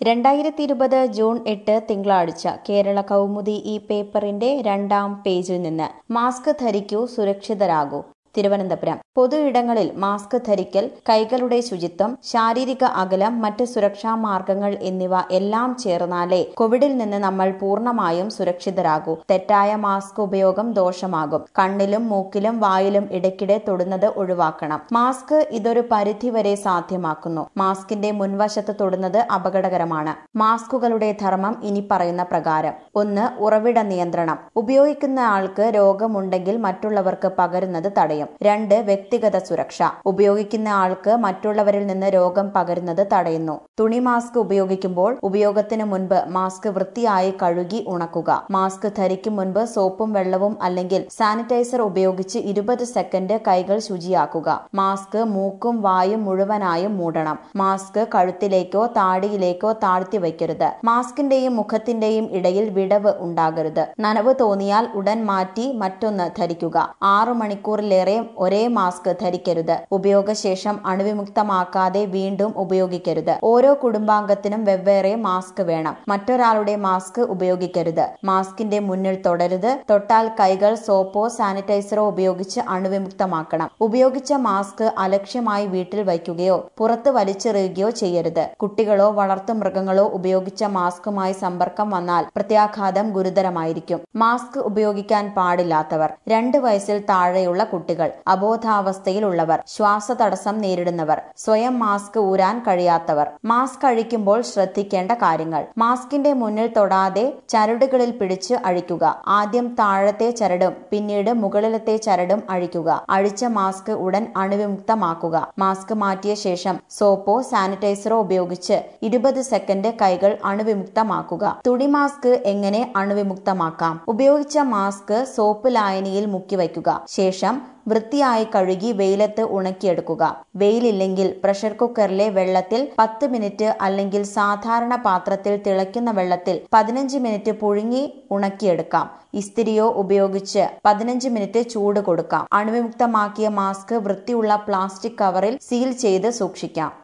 രണ്ടായിരത്തി ഇരുപത് ജൂൺ എട്ട് തിങ്കളാഴ്ച കേരള കൗമുദി ഈ പേപ്പറിന്റെ രണ്ടാം പേജിൽ നിന്ന് മാസ്ക് ധരിക്കൂ സുരക്ഷിതരാകൂ തിരുവനന്തപുരം പൊതു ഇടങ്ങളിൽ മാസ്ക് ധരിക്കൽ കൈകളുടെ ശുചിത്വം ശാരീരിക അകലം മറ്റ് സുരക്ഷാ മാർഗങ്ങൾ എന്നിവ എല്ലാം ചേർന്നാലേ കോവിഡിൽ നിന്ന് നമ്മൾ പൂർണ്ണമായും സുരക്ഷിതരാകൂ തെറ്റായ മാസ്ക് ഉപയോഗം ദോഷമാകും കണ്ണിലും മൂക്കിലും വായിലും ഇടയ്ക്കിടെ തൊടുന്നത് ഒഴിവാക്കണം മാസ്ക് ഇതൊരു പരിധിവരെ സാധ്യമാക്കുന്നു മാസ്കിന്റെ മുൻവശത്ത് തൊടുന്നത് അപകടകരമാണ് മാസ്കുകളുടെ ധർമ്മം ഇനി പറയുന്ന പ്രകാരം ഒന്ന് ഉറവിട നിയന്ത്രണം ഉപയോഗിക്കുന്ന ആൾക്ക് രോഗമുണ്ടെങ്കിൽ മറ്റുള്ളവർക്ക് പകരുന്നത് തടയും രണ്ട് വ്യക്തിഗത സുരക്ഷ ഉപയോഗിക്കുന്ന ആൾക്ക് മറ്റുള്ളവരിൽ നിന്ന് രോഗം പകരുന്നത് തടയുന്നു തുണി മാസ്ക് ഉപയോഗിക്കുമ്പോൾ ഉപയോഗത്തിന് മുൻപ് മാസ്ക് വൃത്തിയായി കഴുകി ഉണക്കുക മാസ്ക് ധരിക്കും മുൻപ് സോപ്പും വെള്ളവും അല്ലെങ്കിൽ സാനിറ്റൈസർ ഉപയോഗിച്ച് ഇരുപത് സെക്കൻഡ് കൈകൾ ശുചിയാക്കുക മാസ്ക് മൂക്കും വായും മുഴുവനായും മൂടണം മാസ്ക് കഴുത്തിലേക്കോ താടിയിലേക്കോ താഴ്ത്തി വയ്ക്കരുത് മാസ്കിന്റെയും മുഖത്തിന്റെയും ഇടയിൽ വിടവ് ഉണ്ടാകരുത് നനവ് തോന്നിയാൽ ഉടൻ മാറ്റി മറ്റൊന്ന് ധരിക്കുക ആറു മണിക്കൂറിലേറെ ഒരേ മാസ്ക് ധരിക്കരുത് ഉപയോഗശേഷം അണുവിമുക്തമാക്കാതെ വീണ്ടും ഉപയോഗിക്കരുത് ഓരോ കുടുംബാംഗത്തിനും വെവ്വേറെ മാസ്ക് വേണം മറ്റൊരാളുടെ മാസ്ക് ഉപയോഗിക്കരുത് മാസ്കിന്റെ മുന്നിൽ തൊടരുത് തൊട്ടാൽ കൈകൾ സോപ്പോ സാനിറ്റൈസറോ ഉപയോഗിച്ച് അണുവിമുക്തമാക്കണം ഉപയോഗിച്ച മാസ്ക് അലക്ഷ്യമായി വീട്ടിൽ വയ്ക്കുകയോ പുറത്ത് വലിച്ചെറിയുകയോ ചെയ്യരുത് കുട്ടികളോ വളർത്തു മൃഗങ്ങളോ ഉപയോഗിച്ച മാസ്കുമായി സമ്പർക്കം വന്നാൽ പ്രത്യാഘാതം ഗുരുതരമായിരിക്കും മാസ്ക് ഉപയോഗിക്കാൻ പാടില്ലാത്തവർ രണ്ട് വയസ്സിൽ താഴെയുള്ള കുട്ടികൾ അബോധാവസ്ഥയിലുള്ളവർ ശ്വാസതടസ്സം നേരിടുന്നവർ സ്വയം മാസ്ക് ഊരാൻ കഴിയാത്തവർ മാസ്ക് അഴിക്കുമ്പോൾ ശ്രദ്ധിക്കേണ്ട കാര്യങ്ങൾ മാസ്കിന്റെ മുന്നിൽ തൊടാതെ ചരടുകളിൽ പിടിച്ച് അഴിക്കുക ആദ്യം താഴത്തെ ചരടും പിന്നീട് മുകളിലത്തെ ചരടും അഴിക്കുക അഴിച്ച മാസ്ക് ഉടൻ അണുവിമുക്തമാക്കുക മാസ്ക് മാറ്റിയ ശേഷം സോപ്പോ സാനിറ്റൈസറോ ഉപയോഗിച്ച് ഇരുപത് സെക്കൻഡ് കൈകൾ അണുവിമുക്തമാക്കുക തുണി മാസ്ക് എങ്ങനെ അണുവിമുക്തമാക്കാം ഉപയോഗിച്ച മാസ്ക് സോപ്പ് ലായനിയിൽ മുക്കി വയ്ക്കുക ശേഷം വൃത്തിയായി കഴുകി വെയിലത്ത് ഉണക്കിയെടുക്കുക വെയിലില്ലെങ്കിൽ പ്രഷർ കുക്കറിലെ വെള്ളത്തിൽ പത്ത് മിനിറ്റ് അല്ലെങ്കിൽ സാധാരണ പാത്രത്തിൽ തിളയ്ക്കുന്ന വെള്ളത്തിൽ പതിനഞ്ച് മിനിറ്റ് പുഴുങ്ങി ഉണക്കിയെടുക്കാം ഇസ്തിരിയോ ഉപയോഗിച്ച് പതിനഞ്ച് മിനിറ്റ് ചൂട് കൊടുക്കാം അണുവിമുക്തമാക്കിയ മാസ്ക് വൃത്തിയുള്ള പ്ലാസ്റ്റിക് കവറിൽ സീൽ ചെയ്ത് സൂക്ഷിക്കാം